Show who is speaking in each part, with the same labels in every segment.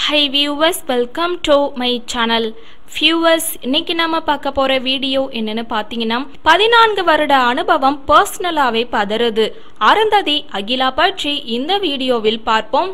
Speaker 1: high viewers welcome to my channel viewers இன்னைக்கு நம்ம பார்க்க போற வீடியோ என்னன்னு பார்த்தீங்கன்னா பதினான்கு வருட அனுபவம் பர்சனலாவே பதறுது அருந்ததி அகிலா பற்றி இந்த வீடியோவில் பார்ப்போம்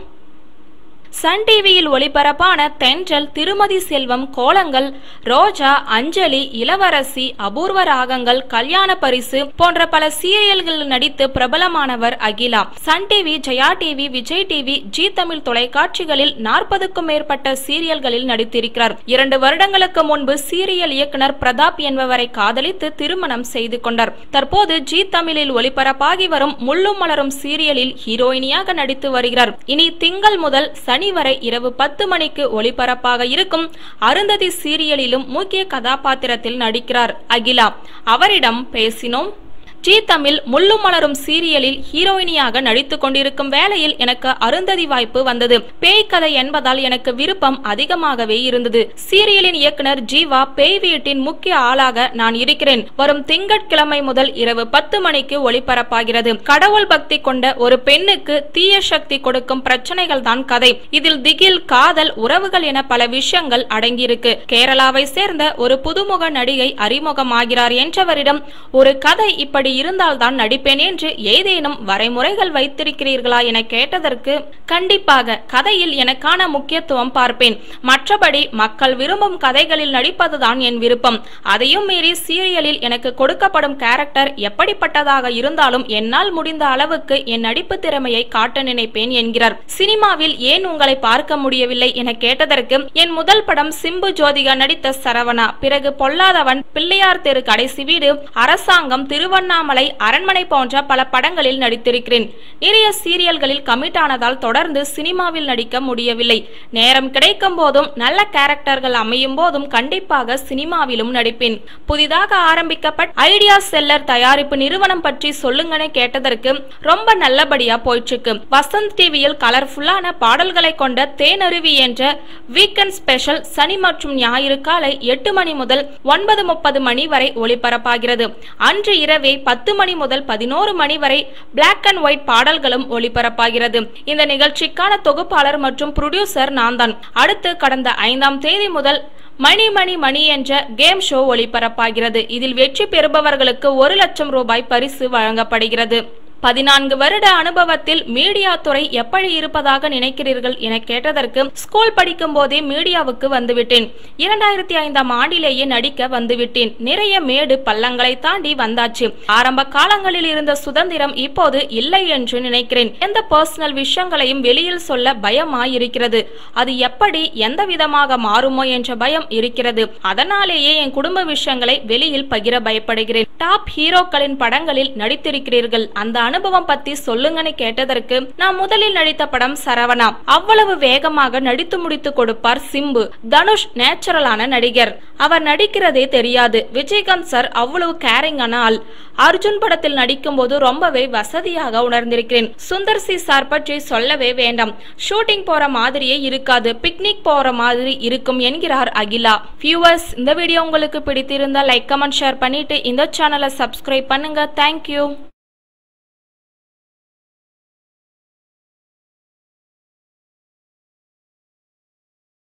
Speaker 1: சன் டிவியில் ஒளிபரப்பான தென்றல் திருமதி செல்வம் கோலங்கள் ரோஜா அஞ்சலி இளவரசி அபூர்வ ராகங்கள் கல்யாண பரிசு போன்ற பல சீரியல்களில் நடித்து பிரபலமானவர் Akila Sun TV Jaya TV Vijay TV Zee Tamil தொலைக்காட்சிகளில் நாற்பதுக்கும் மேற்பட்ட சீரியல்களில் நடித்திருக்கிறார் இரண்டு வருடங்களுக்கு முன்பு சீரியல் இயக்குனர் பிரதாப் என்பவரை காதலித்து திருமணம் செய்து கொண்டார் தற்போது ஜி தமிழில் ஒளிபரப்பாகி வரும் முள்ளும் மலரும் சீரியலில் ஹீரோயினியாக நடித்து வருகிறார் இனி திங்கள் முதல் சனி வரை இரவு பத்து மணிக்கு ஒளிபரப்பாக இருக்கும் அருந்ததி சீரியலிலும் முக்கிய கதாபாத்திரத்தில் நடிக்கிறார் அகிலா அவரிடம் பேசினோம் ஜி தமிழ் முள்ளும் மலரும் சீரியலில் ஹீரோயினியாக நடித்துக் கொண்டிருக்கும் வேளையில் எனக்கு அருந்ததி வாய்ப்பு வந்தது பேய் கதை என்பதால் எனக்கு விருப்பம் அதிகமாகவே இருந்தது சீரியலின் இயக்குனர் ஜீவா பேய் வீட்டின் முக்கிய ஆளாக நான் இருக்கிறேன் வரும் திங்கட்கிழமை முதல் இரவு பத்து மணிக்கு ஒளிபரப்பாகிறது கடவுள் பக்தி கொண்ட ஒரு பெண்ணுக்கு தீய சக்தி கொடுக்கும் பிரச்சனைகள் தான் கதை இதில் திகில் காதல் உறவுகள் என பல விஷயங்கள் அடங்கியிருக்கு கேரளாவை சேர்ந்த ஒரு புதுமுக நடிகை அறிமுகமாகிறார் என்றவரிடம் ஒரு கதை இப்படி இருந்தால்தான் நடிப்பேன் என்று ஏதேனும் வரைமுறைகள் வைத்திருக்கிறீர்களா என கேட்டதற்கு கண்டிப்பாக கதையில் எனக்கான முக்கியத்துவம் பார்ப்பேன் மற்றபடி மக்கள் விரும்பும் கதைகளில் நடிப்பதுதான் என் விருப்பம் அதையும் மீறி சீரியலில் எனக்கு கொடுக்கப்படும் கேரக்டர் எப்படிப்பட்டதாக இருந்தாலும் என்னால் முடிந்த அளவுக்கு என் நடிப்பு திறமையை காட்ட நினைப்பேன் என்கிறார் சினிமாவில் ஏன் உங்களை பார்க்க முடியவில்லை என கேட்டதற்கு என் முதல் படம் சிம்பு ஜோதிகா நடித்த சரவணா பிறகு பொல்லாதவன் பிள்ளையார் தெரு கடைசி வீடு அரசாங்கம் திருவண்ணாமலை அரண்மனை போன்ற பல படங்களில் நடித்திருக்கிறேன் நிறைய சீரியல்களில் கமிட் ஆனதால் தொடர்ந்து சினிமாவில் நடிக்க முடியவில்லை நேரம் கிடைக்கும் போதும் நல்ல கேரக்டர்கள் அமையும் போதும் கண்டிப்பாக சினிமாவிலும் நடிப்பேன் புதிதாக ஆரம்பிக்கப்பட்ட ஐடியா செல்லர் தயாரிப்பு நிறுவனம் பற்றி சொல்லுங்கன்னு கேட்டதற்கு ரொம்ப நல்லபடியா போயிட்டு இருக்கு வசந்த் டிவியில் கலர்ஃபுல்லான பாடல்களை கொண்ட தேனருவி என்ற வீக்கெண்ட் ஸ்பெஷல் சனி மற்றும் ஞாயிறு காலை எட்டு மணி முதல் ஒன்பது முப்பது மணி வரை ஒளிபரப்பாகிறது அன்று இரவே பத்து மணி முதல் பதினோரு மணி வரை பிளாக் அண்ட் ஒயிட் பாடல்களும் ஒளிபரப்பாகிறது இந்த நிகழ்ச்சிக்கான தொகுப்பாளர் மற்றும் புரொடியூசர் நான் தான் அடுத்து கடந்த ஐந்தாம் தேதி முதல் மணி மணி மணி என்ற கேம் ஷோ ஒளிபரப்பாகிறது இதில் வெற்றி பெறுபவர்களுக்கு ஒரு லட்சம் ரூபாய் பரிசு வழங்கப்படுகிறது பதினான்கு வருட அனுபவத்தில் மீடியா துறை எப்படி இருப்பதாக நினைக்கிறீர்கள் என கேட்டதற்கு ஸ்கூல் படிக்கும் போதே மீடியாவுக்கு வந்துவிட்டேன் இரண்டாயிரத்தி ஐந்தாம் ஆண்டிலேயே நடிக்க வந்துவிட்டேன் நிறைய மேடு பள்ளங்களை தாண்டி வந்தாச்சு ஆரம்ப காலங்களில் இருந்த சுதந்திரம் இப்போது இல்லை என்று நினைக்கிறேன் எந்த பர்சனல் விஷயங்களையும் வெளியில் சொல்ல பயமாயிருக்கிறது அது எப்படி எந்த விதமாக மாறுமோ என்ற பயம் இருக்கிறது அதனாலேயே என் குடும்ப விஷயங்களை வெளியில் பகிர பயப்படுகிறேன் டாப் ஹீரோக்களின் படங்களில் நடித்திருக்கிறீர்கள் அந்த அனுபவம் பத்தி சொல்லுங்கன்னு கேட்டதற்கு நான் முதலில் நடித்த படம் சரவணா அவ்வளவு வேகமாக நடித்து முடித்து கொடுப்பார் சிம்பு தனுஷ் நேச்சுரலான நடிகர் அவர் நடிக்கிறதே தெரியாது விஜயகாந்த் சார் அவ்வளவு கேரிங்கான ஆள் அர்ஜுன் படத்தில் நடிக்கும் போது ரொம்பவே வசதியாக உணர்ந்திருக்கிறேன் சுந்தர் சி சார் பற்றி சொல்லவே வேண்டாம் ஷூட்டிங் போற மாதிரியே இருக்காது பிக்னிக் போற மாதிரி இருக்கும் என்கிறார் அகிலா வியூவர்ஸ் இந்த வீடியோ உங்களுக்கு பிடித்திருந்தா லைக் கமெண்ட் ஷேர் பண்ணிட்டு இந்த சேனலை சப்ஸ்கிரைப் பண்ணுங்க தேங்க்யூ